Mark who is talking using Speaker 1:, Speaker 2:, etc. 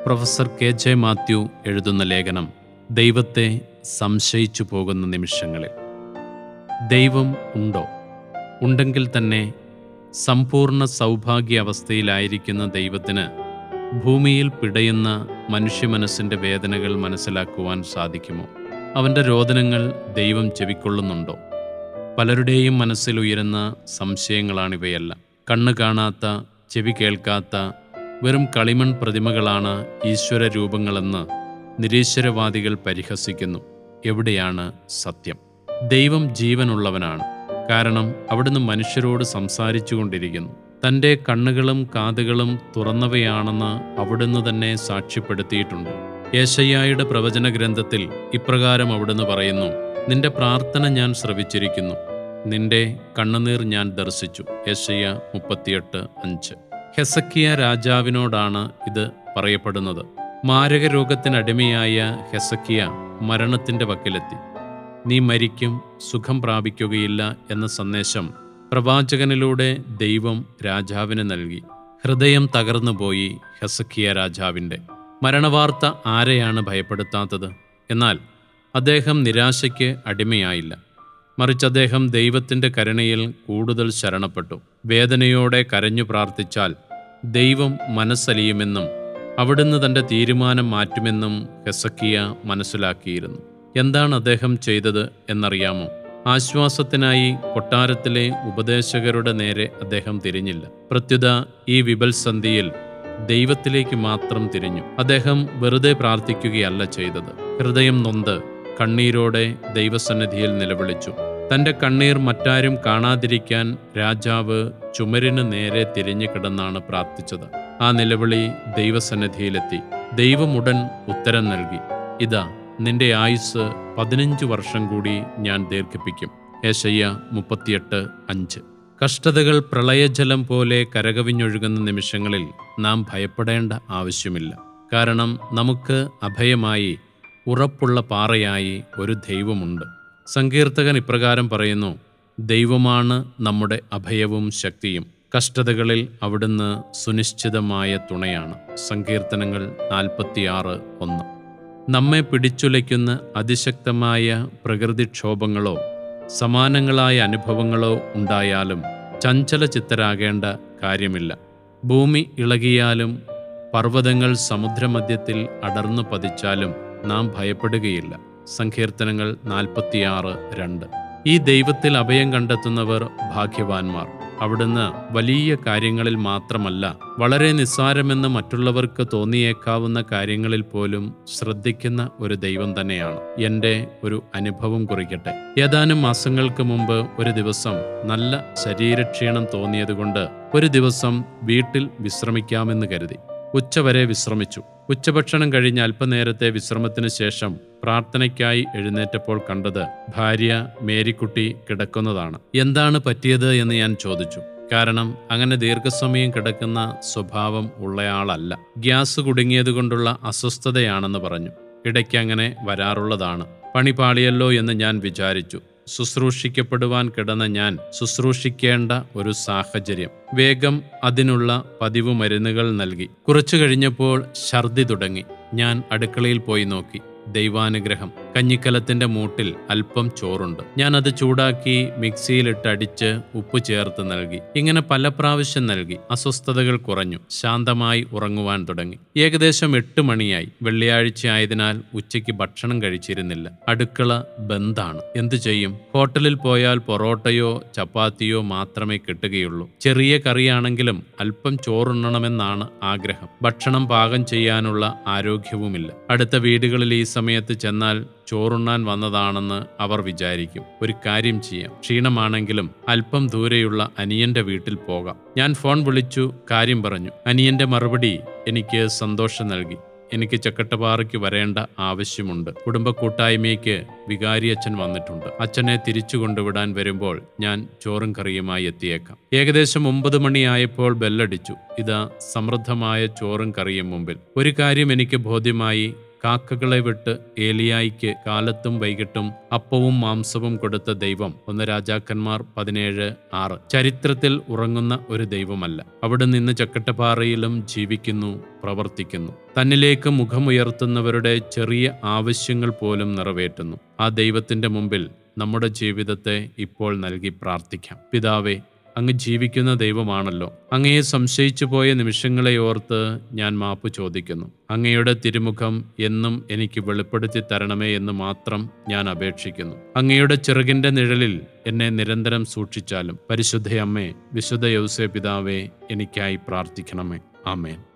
Speaker 1: professor K J Mathew എഴുതുന്ന ലേഖനം ദൈവത്തെ സംശയിച്ചു പോകുന്ന നിമിഷങ്ങളിൽ ദൈവം ഉണ്ടോ ഉണ്ടെങ്കിൽ തന്നെ സമ്പൂർണ്ണ സൗഭാഗ്യ അവസ്ഥയിലായിരിക്കുന്ന ദൈവത്തിന് ഭൂമിയിൽ പിടയുന്ന മനുഷ്യമനസ്സിൻ്റെ വേദനകൾ മനസ്സിലാക്കുവാൻ സാധിക്കുമോ അവൻ്റെ രോദനങ്ങൾ ദൈവം ചെവിക്കൊള്ളുന്നുണ്ടോ പലരുടെയും മനസ്സിൽ ഉയരുന്ന സംശയങ്ങളാണിവയെല്ലാം കണ്ണ് കാണാത്ത ചെവി കേൾക്കാത്ത വെറും കളിമൺ പ്രതിമകളാണ് ഈശ്വര രൂപങ്ങളെന്ന് നിരീശ്വരവാദികൾ പരിഹസിക്കുന്നു എവിടെയാണ് സത്യം ദൈവം ജീവനുള്ളവനാണ് കാരണം അവിടുന്ന് മനുഷ്യരോട് സംസാരിച്ചു കൊണ്ടിരിക്കുന്നു തൻ്റെ കണ്ണുകളും കാതുകളും തുറന്നവയാണെന്ന് അവിടുന്ന് തന്നെ സാക്ഷ്യപ്പെടുത്തിയിട്ടുണ്ട് യേശയ്യായുടെ പ്രവചന ഗ്രന്ഥത്തിൽ ഇപ്രകാരം അവിടുന്ന് പറയുന്നു നിന്റെ പ്രാർത്ഥന ഞാൻ ശ്രവിച്ചിരിക്കുന്നു നിന്റെ കണ്ണുനീർ ഞാൻ ദർശിച്ചു യേശയ്യ മുപ്പത്തിയെട്ട് അഞ്ച് ഹെസക്കിയ രാജാവിനോടാണ് ഇത് പറയപ്പെടുന്നത് മാരക രോഗത്തിനടിമയായ ഹെസക്കിയ മരണത്തിന്റെ വക്കിലെത്തി നീ മരിക്കും സുഖം പ്രാപിക്കുകയില്ല എന്ന സന്ദേശം പ്രവാചകനിലൂടെ ദൈവം രാജാവിന് നൽകി ഹൃദയം തകർന്നുപോയി ഹെസക്കിയ രാജാവിൻ്റെ മരണവാർത്ത ആരെയാണ് ഭയപ്പെടുത്താത്തത് എന്നാൽ അദ്ദേഹം നിരാശയ്ക്ക് അടിമയായില്ല മറിച്ച് അദ്ദേഹം ദൈവത്തിൻ്റെ കരുണയിൽ കൂടുതൽ ശരണപ്പെട്ടു വേദനയോടെ കരഞ്ഞു പ്രാർത്ഥിച്ചാൽ ദൈവം മനസ്സലിയുമെന്നും അവിടുന്ന് തൻ്റെ തീരുമാനം മാറ്റുമെന്നും ഹെസക്കിയ മനസ്സിലാക്കിയിരുന്നു എന്താണ് അദ്ദേഹം ചെയ്തത് എന്നറിയാമോ ആശ്വാസത്തിനായി കൊട്ടാരത്തിലെ ഉപദേശകരുടെ നേരെ അദ്ദേഹം തിരിഞ്ഞില്ല പ്രത്യുത ഈ വിപൽസന്ധിയിൽ ദൈവത്തിലേക്ക് മാത്രം തിരിഞ്ഞു അദ്ദേഹം വെറുതെ പ്രാർത്ഥിക്കുകയല്ല ചെയ്തത് ഹൃദയം നൊന്ത് കണ്ണീരോടെ ദൈവസന്നിധിയിൽ നിലവിളിച്ചു തന്റെ കണ്ണീർ മറ്റാരും കാണാതിരിക്കാൻ രാജാവ് ചുമരിന് നേരെ തിരിഞ്ഞു കിടന്നാണ് പ്രാർത്ഥിച്ചത് ആ നിലവിളി ദൈവസന്നിധിയിലെത്തി ദൈവമുടൻ ഉത്തരം നൽകി ഇതാ നിന്റെ ആയുസ് പതിനഞ്ച് വർഷം കൂടി ഞാൻ ദീർഘിപ്പിക്കും ഏശയ്യ മുപ്പത്തിയെട്ട് അഞ്ച് കഷ്ടതകൾ പ്രളയജലം പോലെ കരകവിഞ്ഞൊഴുകുന്ന നിമിഷങ്ങളിൽ നാം ഭയപ്പെടേണ്ട ആവശ്യമില്ല കാരണം നമുക്ക് അഭയമായി ഉറപ്പുള്ള പാറയായി ഒരു ദൈവമുണ്ട് സങ്കീർത്തകൻ ഇപ്രകാരം പറയുന്നു ദൈവമാണ് നമ്മുടെ അഭയവും ശക്തിയും കഷ്ടതകളിൽ അവിടുന്ന് സുനിശ്ചിതമായ തുണയാണ് സങ്കീർത്തനങ്ങൾ നാൽപ്പത്തിയാറ് ഒന്ന് നമ്മെ പിടിച്ചുലയ്ക്കുന്ന അതിശക്തമായ പ്രകൃതിക്ഷോഭങ്ങളോ സമാനങ്ങളായ അനുഭവങ്ങളോ ഉണ്ടായാലും ചഞ്ചല ചിത്തരാകേണ്ട കാര്യമില്ല ഭൂമി ഇളകിയാലും പർവ്വതങ്ങൾ സമുദ്രമധ്യത്തിൽ അടർന്നു പതിച്ചാലും നാം ഭയപ്പെടുകയില്ല സങ്കീർത്തനങ്ങൾ നാൽപ്പത്തിയാറ് രണ്ട് ഈ ദൈവത്തിൽ അഭയം കണ്ടെത്തുന്നവർ ഭാഗ്യവാന്മാർ അവിടുന്ന് വലിയ കാര്യങ്ങളിൽ മാത്രമല്ല വളരെ നിസ്സാരമെന്ന് മറ്റുള്ളവർക്ക് തോന്നിയേക്കാവുന്ന കാര്യങ്ങളിൽ പോലും ശ്രദ്ധിക്കുന്ന ഒരു ദൈവം തന്നെയാണ് എൻ്റെ ഒരു അനുഭവം കുറിക്കട്ടെ ഏതാനും മാസങ്ങൾക്ക് മുമ്പ് ഒരു ദിവസം നല്ല ശരീരക്ഷീണം തോന്നിയതുകൊണ്ട് ഒരു ദിവസം വീട്ടിൽ വിശ്രമിക്കാമെന്ന് കരുതി ഉച്ചവരെ വിശ്രമിച്ചു ഉച്ചഭക്ഷണം കഴിഞ്ഞ് അല്പനേരത്തെ വിശ്രമത്തിന് ശേഷം പ്രാർത്ഥനയ്ക്കായി എഴുന്നേറ്റപ്പോൾ കണ്ടത് ഭാര്യ മേരിക്കുട്ടി കിടക്കുന്നതാണ് എന്താണ് പറ്റിയത് എന്ന് ഞാൻ ചോദിച്ചു കാരണം അങ്ങനെ ദീർഘസമയം കിടക്കുന്ന സ്വഭാവം ഉള്ളയാളല്ല ഗ്യാസ് കുടുങ്ങിയതുകൊണ്ടുള്ള അസ്വസ്ഥതയാണെന്ന് പറഞ്ഞു ഇടയ്ക്ക് അങ്ങനെ വരാറുള്ളതാണ് പണി പാളിയല്ലോ എന്ന് ഞാൻ വിചാരിച്ചു ശുശ്രൂഷിക്കപ്പെടുവാൻ കിടന്ന ഞാൻ ശുശ്രൂഷിക്കേണ്ട ഒരു സാഹചര്യം വേഗം അതിനുള്ള പതിവ് മരുന്നുകൾ നൽകി കുറച്ചു കഴിഞ്ഞപ്പോൾ ഛർദി തുടങ്ങി ഞാൻ അടുക്കളയിൽ പോയി നോക്കി ദൈവാനുഗ്രഹം കഞ്ഞിക്കലത്തിന്റെ മൂട്ടിൽ അല്പം ചോറുണ്ട് ഞാൻ അത് ചൂടാക്കി മിക്സിയിലിട്ട് അടിച്ച് ഉപ്പ് ചേർത്ത് നൽകി ഇങ്ങനെ പല പ്രാവശ്യം നൽകി അസ്വസ്ഥതകൾ കുറഞ്ഞു ശാന്തമായി ഉറങ്ങുവാൻ തുടങ്ങി ഏകദേശം എട്ട് മണിയായി വെള്ളിയാഴ്ച ആയതിനാൽ ഉച്ചയ്ക്ക് ഭക്ഷണം കഴിച്ചിരുന്നില്ല അടുക്കള ബന്ധാണ് എന്തു ചെയ്യും ഹോട്ടലിൽ പോയാൽ പൊറോട്ടയോ ചപ്പാത്തിയോ മാത്രമേ കിട്ടുകയുള്ളൂ ചെറിയ കറിയാണെങ്കിലും അല്പം ചോറുണ്ണണമെന്നാണ് ആഗ്രഹം ഭക്ഷണം പാകം ചെയ്യാനുള്ള ആരോഗ്യവുമില്ല അടുത്ത വീടുകളിൽ ഈ സമയത്ത് ചെന്നാൽ ചോറുണ്ണാൻ വന്നതാണെന്ന് അവർ വിചാരിക്കും ഒരു കാര്യം ചെയ്യാം ക്ഷീണമാണെങ്കിലും അല്പം ദൂരെയുള്ള അനിയന്റെ വീട്ടിൽ പോകാം ഞാൻ ഫോൺ വിളിച്ചു കാര്യം പറഞ്ഞു അനിയന്റെ മറുപടി എനിക്ക് സന്തോഷം നൽകി എനിക്ക് ചക്കട്ടപ്പാറയ്ക്ക് വരേണ്ട ആവശ്യമുണ്ട് കുടുംബ കൂട്ടായ്മയ്ക്ക് വികാരി അച്ഛൻ വന്നിട്ടുണ്ട് അച്ഛനെ തിരിച്ചു കൊണ്ടുവിടാൻ വരുമ്പോൾ ഞാൻ ചോറും കറിയുമായി എത്തിയേക്കാം ഏകദേശം ഒമ്പത് മണിയായപ്പോൾ ബെല്ലടിച്ചു ഇതാ സമൃദ്ധമായ ചോറും കറിയും മുമ്പിൽ ഒരു കാര്യം എനിക്ക് ബോധ്യമായി കാക്കകളെ വിട്ട് ഏലിയായിക്ക് കാലത്തും വൈകിട്ടും അപ്പവും മാംസവും കൊടുത്ത ദൈവം ഒന്ന് രാജാക്കന്മാർ പതിനേഴ് ആറ് ചരിത്രത്തിൽ ഉറങ്ങുന്ന ഒരു ദൈവമല്ല അവിടെ നിന്ന് ചക്കട്ടപ്പാറയിലും ജീവിക്കുന്നു പ്രവർത്തിക്കുന്നു തന്നിലേക്ക് മുഖമുയർത്തുന്നവരുടെ ചെറിയ ആവശ്യങ്ങൾ പോലും നിറവേറ്റുന്നു ആ ദൈവത്തിന്റെ മുമ്പിൽ നമ്മുടെ ജീവിതത്തെ ഇപ്പോൾ നൽകി പ്രാർത്ഥിക്കാം പിതാവേ അങ്ങ് ജീവിക്കുന്ന ദൈവമാണല്ലോ അങ്ങയെ സംശയിച്ചു പോയ നിമിഷങ്ങളെ ഓർത്ത് ഞാൻ മാപ്പ് ചോദിക്കുന്നു അങ്ങയുടെ തിരുമുഖം എന്നും എനിക്ക് വെളിപ്പെടുത്തി തരണമേ എന്ന് മാത്രം ഞാൻ അപേക്ഷിക്കുന്നു അങ്ങയുടെ ചിറകിന്റെ നിഴലിൽ എന്നെ നിരന്തരം സൂക്ഷിച്ചാലും പരിശുദ്ധ അമ്മേ വിശുദ്ധ യൗസേ പിതാവേ എനിക്കായി പ്രാർത്ഥിക്കണമേ ആമേൻ